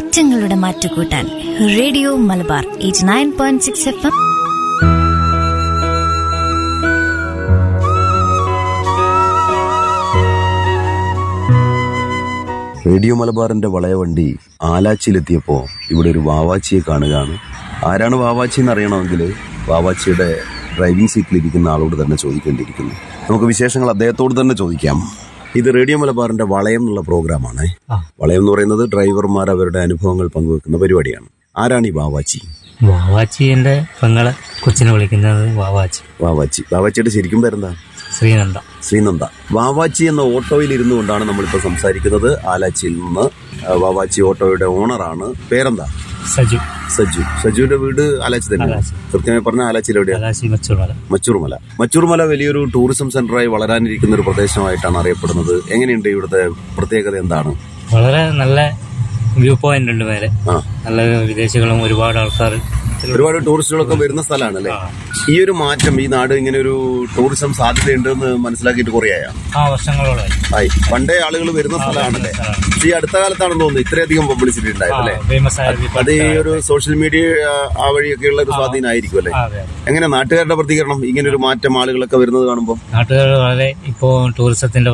മാറ്റങ്ങളുടെ മാറ്റുകൂട്ടാൻ radio Malabar eight nine point six F M radio മലബാറിന്റെ വളയവണ്ടി ആലാച്ചിയിലെത്തിയപ്പോ ഇവിടെ ഒരു വാവാച്ചിയെ കാണുകയാണ് ആരാണ് വാവാച്ചി എന്ന് അറിയണമെങ്കിൽ വാവാച്ചിയുടെ ഡ്രൈവിംഗ് സീറ്റിലിരിക്കുന്ന ആളോട് തന്നെ ചോദിക്കേണ്ടിയിരിക്കുന്നു നമുക്ക് വിശേഷങ്ങൾ അദ്ദേഹത്തോട് തന്നെ ചോദിക്കാം ഇത് റേഡിയോ മലബാറിന്റെ വളയം എന്നുള്ള പ്രോഗ്രാമാണ് വളയം എന്ന് പറയുന്നത് ഡ്രൈവർമാർ അവരുടെ അനുഭവങ്ങൾ പങ്കുവെക്കുന്ന പരിപാടിയാണ് ആരാണ് ഈ വാവാച്ചി വാവാച്ചി എൻ്റെ പെങ്ങളെ കൊച്ചിനെ വിളിക്കുന്നത് വാവാച്ചി വാവാച്ചി വാവാച്ചിയുടെ ശരിക്കും പേരെന്താ ശ്രീനന്ദ ശ്രീനന്ദ വാവാച്ചി എന്ന ഓട്ടോയിൽ ഇരുന്നു കൊണ്ടാണ് നമ്മളിപ്പോൾ സംസാരിക്കുന്നത് ആലാച്ചിയിൽ നിന്ന് ആ, വാവാച്ചി ഓട്ടോയുടെ ഓണറാണ് പേരെന്താ സജു സജു സജുവിന്റെ വീട് ആലാച്ചി തന്നെ ആലാച്ചി. കൃത്യമായി പറഞ്ഞ ആലാച്ചിയിൽ എവിടെയാണ് കലാശി മച്ചൂർമല മച്ചൂർമല മച്ചൂർമല വലിയൊരു ടൂറിസം സെന്ററായി വളരാനിരിക്കുന്ന ഒരു പ്രദേശമായിട്ടാണ് അറിയപ്പെടുന്നത് എങ്ങനെയുണ്ട് ഇവിടുത്തെ പ്രത്യേകത എന്താണ് വളരെ നല്ല വ്യൂ പോയിന്റ് ഉണ്ട് മേലെ ആ നല്ല വിദേശികളും ഒരുപാട് ആൾക്കാർ ഒരുപാട് ടൂറിസ്റ്റുകളൊക്കെ വരുന്ന സ്ഥലമാണ് അല്ലേ ഈ ഒരു മാറ്റം ഈ നാട് ഇങ്ങനെ ഒരു ടൂറിസം സാധ്യതയുണ്ടെന്ന് മനസ്സിലാക്കിയിട്ട് കുറേയായ ആ വർഷങ്ങളോളമായി ആയി പണ്ടേ ആളുകൾ വരുന്ന സ്ഥലമാണല്ലേ പക്ഷേ ഈ അടുത്ത കാലത്താണെന്ന് തോന്നുന്നു ഇത്രയധികം പബ്ലിസിറ്റി ഉണ്ടായത് അല്ലേ ഫേമസ് ആയ ദീപ- അത് ഈ ഒരു സോഷ്യൽ മീഡിയ ആ, ആ വഴിയൊക്കെയുള്ള ഒരു സ്വാധീനമായിരിക്കും അല്ലേ ആ, അതെ അതെ എങ്ങനെ നാട്ടുകാരുടെ പ്രതികരണം ഇങ്ങനെ ഒരു മാറ്റം ആളുകളൊക്കെ വരുന്നത് കാണുമ്പോൾ നാട്ടുകാർ വളരെ ഇപ്പോൾ ടൂറിസത്തിന്റെ